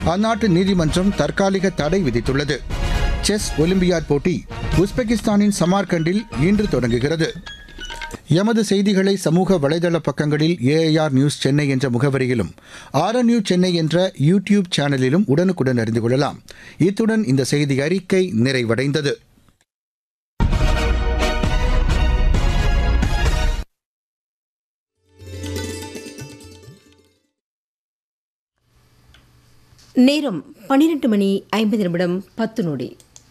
அந்நாட்டு நீதிமன்றம் தற்காலிக தடை விதித்துள்ளது செஸ் ஒலிம்பியாட் போட்டி உஸ்பெகிஸ்தானின் சமார்கண்டில் இன்று தொடங்குகிறது எமது செய்திகளை சமூக வலைதள பக்கங்களில் ஏஐஆர் நியூஸ் சென்னை என்ற முகவரியிலும் ஆர்என்யூ சென்னை என்ற யூடியூப் சேனலிலும் உடனுக்குடன் அறிந்து கொள்ளலாம் இத்துடன் இந்த செய்தி அறிக்கை நிறைவடைந்தது நேரம் பன்னிரெண்டு மணி ஐம்பது நிமிடம் பத்து நொடி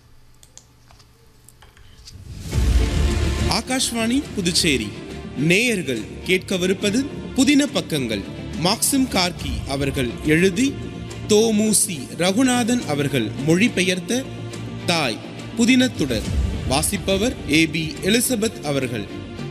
ஆகாஷ்வாணி புதுச்சேரி நேயர்கள் கேட்கவிருப்பது புதின பக்கங்கள் மாக்சிம் கார்கி அவர்கள் எழுதி தோமுசி ரகுநாதன் அவர்கள் மொழிபெயர்த்த தாய் புதினத்துடர் வாசிப்பவர் ஏ பி எலிசபெத் அவர்கள்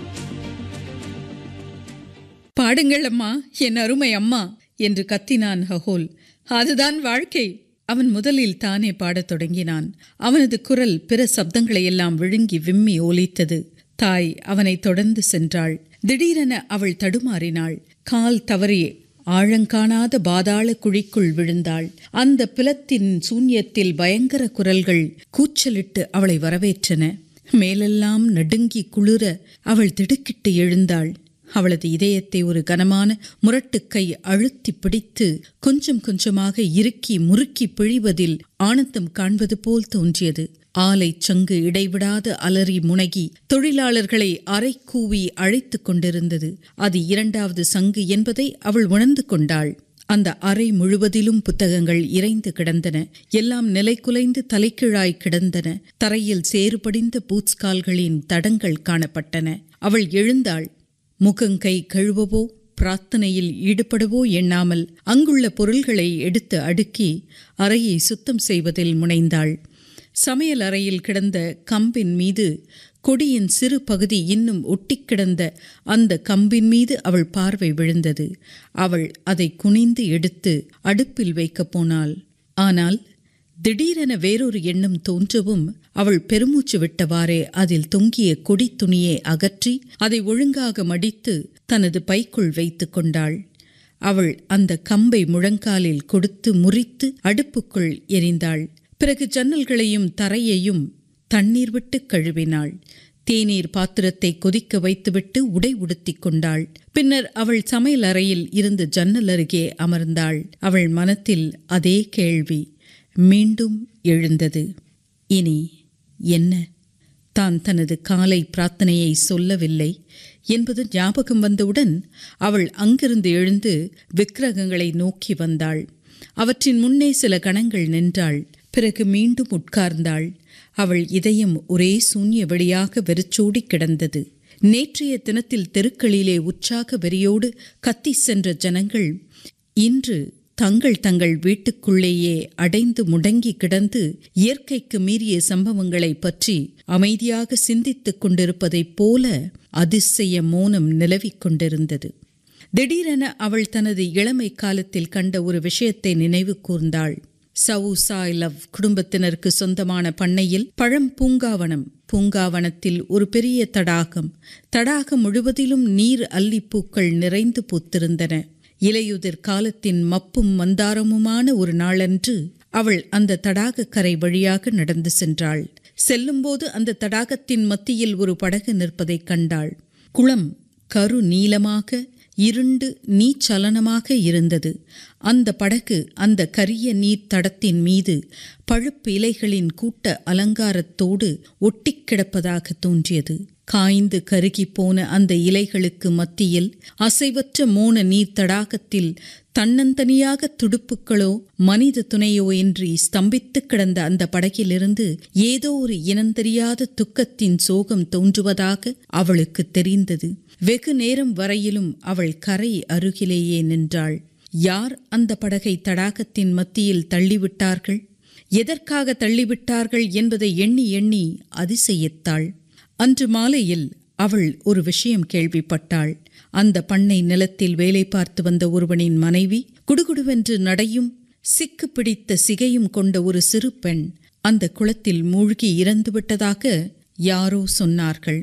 பாடுங்கள் அம்மா என் அருமை அம்மா என்று கத்தினான் ஹகோல் அதுதான் வாழ்க்கை அவன் முதலில் தானே பாடத் தொடங்கினான் அவனது குரல் பிற சப்தங்களை எல்லாம் விழுங்கி விம்மி ஒலித்தது தாய் அவனை தொடர்ந்து சென்றாள் திடீரென அவள் தடுமாறினாள் கால் தவறி ஆழங்காணாத பாதாள குழிக்குள் விழுந்தாள் அந்த பிலத்தின் சூன்யத்தில் பயங்கர குரல்கள் கூச்சலிட்டு அவளை வரவேற்றன மேலெல்லாம் நடுங்கி குளிர அவள் திடுக்கிட்டு எழுந்தாள் அவளது இதயத்தை ஒரு கனமான முரட்டுக்கை அழுத்தி பிடித்து கொஞ்சம் கொஞ்சமாக இறுக்கி முறுக்கி பிழிவதில் ஆனந்தம் காண்பது போல் தோன்றியது ஆலை சங்கு இடைவிடாத அலறி முனகி தொழிலாளர்களை அரை கூவி அழைத்துக் கொண்டிருந்தது அது இரண்டாவது சங்கு என்பதை அவள் உணர்ந்து கொண்டாள் அந்த அறை முழுவதிலும் புத்தகங்கள் இறைந்து கிடந்தன எல்லாம் நிலைகுலைந்து தலைகீழாய் கிடந்தன தரையில் சேறுபடிந்த பூட்ஸ் கால்களின் தடங்கள் காணப்பட்டன அவள் எழுந்தாள் முகங்கை கழுவவோ பிரார்த்தனையில் ஈடுபடவோ எண்ணாமல் அங்குள்ள பொருள்களை எடுத்து அடுக்கி அறையை சுத்தம் செய்வதில் முனைந்தாள் சமையல் அறையில் கிடந்த கம்பின் மீது கொடியின் சிறு பகுதி இன்னும் ஒட்டிக் கிடந்த அந்த கம்பின் மீது அவள் பார்வை விழுந்தது அவள் அதை குனிந்து எடுத்து அடுப்பில் வைக்கப் போனாள் ஆனால் திடீரென வேறொரு எண்ணம் தோன்றவும் அவள் பெருமூச்சு விட்டவாறே அதில் தொங்கிய கொடி துணியை அகற்றி அதை ஒழுங்காக மடித்து தனது பைக்குள் வைத்து கொண்டாள் அவள் அந்த கம்பை முழங்காலில் கொடுத்து முறித்து அடுப்புக்குள் எரிந்தாள் பிறகு ஜன்னல்களையும் தரையையும் தண்ணீர் விட்டு கழுவினாள் தேநீர் பாத்திரத்தை கொதிக்க வைத்துவிட்டு உடை உடுத்திக் கொண்டாள் பின்னர் அவள் சமையல் அறையில் இருந்து ஜன்னல் அருகே அமர்ந்தாள் அவள் மனத்தில் அதே கேள்வி மீண்டும் எழுந்தது இனி என்ன தான் தனது காலை பிரார்த்தனையை சொல்லவில்லை என்பது ஞாபகம் வந்தவுடன் அவள் அங்கிருந்து எழுந்து விக்கிரகங்களை நோக்கி வந்தாள் அவற்றின் முன்னே சில கணங்கள் நின்றாள் பிறகு மீண்டும் உட்கார்ந்தாள் அவள் இதயம் ஒரே சூன்ய வெளியாக வெறிச்சோடி கிடந்தது நேற்றைய தினத்தில் தெருக்களிலே உற்சாக வெறியோடு கத்தி சென்ற ஜனங்கள் இன்று தங்கள் தங்கள் வீட்டுக்குள்ளேயே அடைந்து முடங்கி கிடந்து இயற்கைக்கு மீறிய சம்பவங்களை பற்றி அமைதியாக சிந்தித்துக் கொண்டிருப்பதைப் போல அதிசய மோனம் நிலவிக் கொண்டிருந்தது திடீரென அவள் தனது இளமை காலத்தில் கண்ட ஒரு விஷயத்தை நினைவு கூர்ந்தாள் சவு சாய் லவ் குடும்பத்தினருக்கு சொந்தமான பண்ணையில் பழம் பூங்காவனம் பூங்காவனத்தில் ஒரு பெரிய தடாகம் தடாகம் முழுவதிலும் நீர் அல்லிப்பூக்கள் நிறைந்து பூத்திருந்தன இலையுதிர் காலத்தின் மப்பும் மந்தாரமுமான ஒரு நாளன்று அவள் அந்த தடாக கரை வழியாக நடந்து சென்றாள் செல்லும்போது அந்த தடாகத்தின் மத்தியில் ஒரு படகு நிற்பதைக் கண்டாள் குளம் கரு நீளமாக இருண்டு நீச்சலனமாக இருந்தது அந்த படகு அந்த கரிய நீர் தடத்தின் மீது பழுப்பு இலைகளின் கூட்ட அலங்காரத்தோடு ஒட்டிக் கிடப்பதாக தோன்றியது காய்ந்து கருகி போன அந்த இலைகளுக்கு மத்தியில் அசைவற்ற மோன நீர் தடாகத்தில் தன்னந்தனியாக துடுப்புகளோ மனித துணையோ இன்றி ஸ்தம்பித்து கிடந்த அந்த படகிலிருந்து ஏதோ ஒரு இனந்தெரியாத துக்கத்தின் சோகம் தோன்றுவதாக அவளுக்கு தெரிந்தது வெகு நேரம் வரையிலும் அவள் கரை அருகிலேயே நின்றாள் யார் அந்த படகை தடாகத்தின் மத்தியில் தள்ளிவிட்டார்கள் எதற்காக தள்ளிவிட்டார்கள் என்பதை எண்ணி எண்ணி அதிசயித்தாள் அன்று மாலையில் அவள் ஒரு விஷயம் கேள்விப்பட்டாள் அந்த பண்ணை நிலத்தில் வேலை பார்த்து வந்த ஒருவனின் மனைவி குடுகுடுவென்று நடையும் சிக்கு பிடித்த சிகையும் கொண்ட ஒரு சிறு பெண் அந்த குளத்தில் மூழ்கி இறந்துவிட்டதாக யாரோ சொன்னார்கள்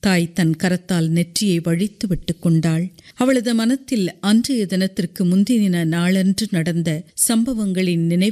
தாய் தன் கரத்தால் நெற்றியை வழித்து விட்டு கொண்டாள் அவளது மனத்தில் அன்றைய தினத்திற்கு முந்தின நாளன்று நடந்த சம்பவங்களின் நினைவு